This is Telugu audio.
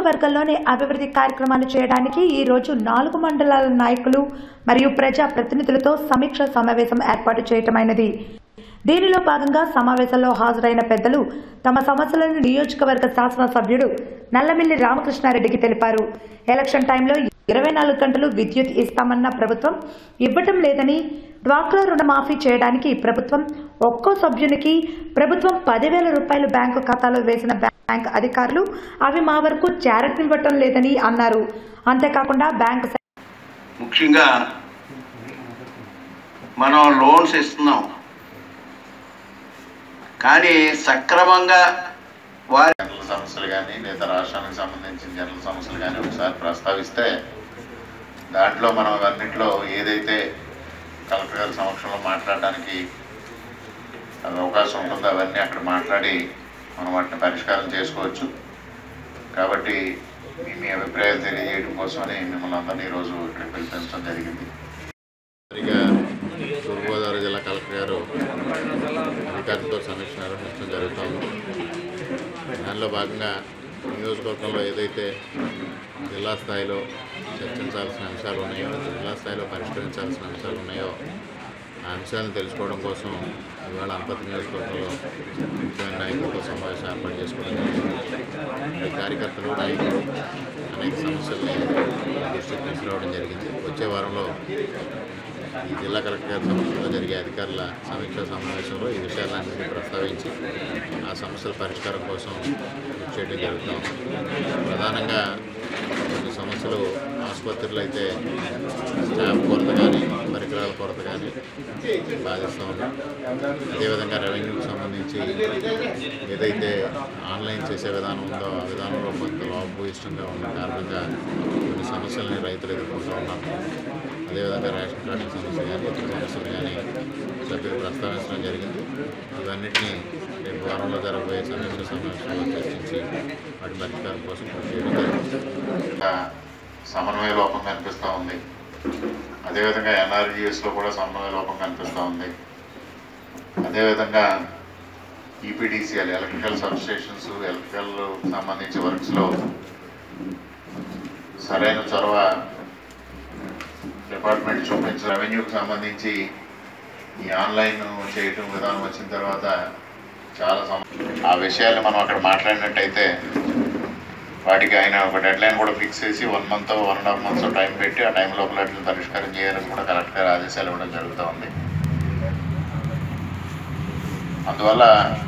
నియోజకవర్గంలోని అభివృద్ధి కార్యక్రమాలు చేయడానికి ఈ రోజు నాలుగు మండలాల నాయకులు మరియు ప్రజా ప్రతినిధులతో సమీక్ష సమావేశం ఏర్పాటు చేయటమైనది దీనిలో భాగంగా సమావేశంలో హాజరైన పెద్దలు తమ సమస్యలను నియోజకవర్గ శాసనసభ్యుడు నల్లమిల్లి రామకృష్ణారెడ్డికి తెలిపారు ఎలక్షన్ టైంలో ఇరవై నాలుగు గంటలు విద్యుత్ ఇస్తామన్న ప్రభుత్వం ఇవ్వటం లేదని డ్వాక్రా రుణమాఫీ చేయడానికి ప్రభుత్వం ఒక్కో సభ్యునికి ప్రభుత్వం పదివేల రూపాయలు బ్యాంకు ఖాతాలో వేసిన బ్యాంక్ అధికారులు అవి మా వరకు చేరనివ్వటం లేదని అన్నారు అంతేకాకుండా బ్యాంకు ముఖ్యంగా మనం లోన్స్ ఇస్తున్నాం కానీ సక్రమంగా వారి జనరల్ సమస్యలు కానీ లేదా రాష్ట్రానికి సంబంధించిన జనరల్ సమస్యలు కానీ ఒకసారి ప్రస్తావిస్తే దాంట్లో మనం అన్నింటిలో ఏదైతే కలెక్టర్ గారి సమక్షంలో మాట్లాడడానికి అది అవకాశం ఉంటుందో అవన్నీ అక్కడ మాట్లాడి మనం వాటిని పరిష్కారం చేసుకోవచ్చు కాబట్టి మీ మీ అభిప్రాయాలు తెలియజేయడం కోసమని మిమ్మల్ని అందరినీ ఈరోజు ఇక్కడికి పిలిపించడం జరిగింది సరిగా తూర్పుగోదావరి జిల్లా కలెక్టర్ గారు అధికారులతో సమీక్ష నిర్వహించడం జరుగుతుంది దానిలో భాగంగా నియోజకవర్గంలో ఏదైతే జిల్లా స్థాయిలో చర్చించాల్సిన అంశాలు ఉన్నాయో జిల్లా స్థాయిలో పరిష్కరించాల్సిన అంశాలు ఉన్నాయో ఆ అంశాలను తెలుసుకోవడం కోసం ఇవాళ అంపతి నియోజకవర్గంలో ముఖ్యమైన నాయకులతో సమావేశం ఏర్పాటు చేసుకోవడం జరిగింది ఈ కార్యకర్తలు నాయకులు అనేక సమస్యల్ని దృష్టికి తీసుకురావడం జరిగింది వచ్చే వారంలో ఈ జిల్లా కలెక్టర్ గారి సమక్షంలో జరిగే అధికారుల సమీక్షా సమావేశంలో ఈ విషయాలన్నింటినీ ప్రస్తావించి ఆ సమస్యల పరిష్కారం కోసం కృషి చేయడం జరుగుతాం ప్రధానంగా కొన్ని సమస్యలు ఆసుపత్రులు అయితే స్టాఫ్ కొరత కానీ పరికరాల కొరత కానీ బాధిస్తూ ఉంది అదేవిధంగా రెవెన్యూకి సంబంధించి ఏదైతే ఆన్లైన్ చేసే విధానం ఉందో ఆ విధానంలో కొంత లోపభూయిష్టంగా ఉన్న కారణంగా కొన్ని సమస్యలని రైతులు ఎదుర్కొంటూ ఉన్నారు అదేవిధంగా రేషన్ కార్డు సమస్య కానీ ఇతర సమస్యలు కానీ సభ్యులు ప్రస్తావించడం జరిగింది ఇవన్నిటినీ రేపు వారంలో జరగబోయే సమీక్ష సమావేశంలో చర్చించి వాటి పరిష్కారం కోసం కృషి చేయడం జరుగుతుంది సమన్వయ లోపం కనిపిస్తూ ఉంది అదేవిధంగా ఎన్ఆర్జీఎస్లో కూడా సమన్వయ లోపం కనిపిస్తూ ఉంది అదేవిధంగా ఈపీడీసీఎల్ ఎలక్ట్రికల్ సబ్స్టేషన్స్ ఎలక్ట్రికల్ సంబంధించి వర్క్స్లో సరైన చొరవ డిపార్ట్మెంట్ చూపించ రెవెన్యూకి సంబంధించి ఈ ఆన్లైన్ చేయటం విధానం వచ్చిన తర్వాత చాలా సమ ఆ విషయాలు మనం అక్కడ మాట్లాడినట్టయితే వాటికి ఆయన ఒక డెడ్ లైన్ కూడా ఫిక్స్ చేసి one month one and half months time పెట్టి ఆ టైం లోపల వాటిని పరిష్కారం చేయాలని కూడా కలెక్టర్ గారు ఆదేశాలు ఇవ్వడం జరుగుతూ ఉంది అందువల్ల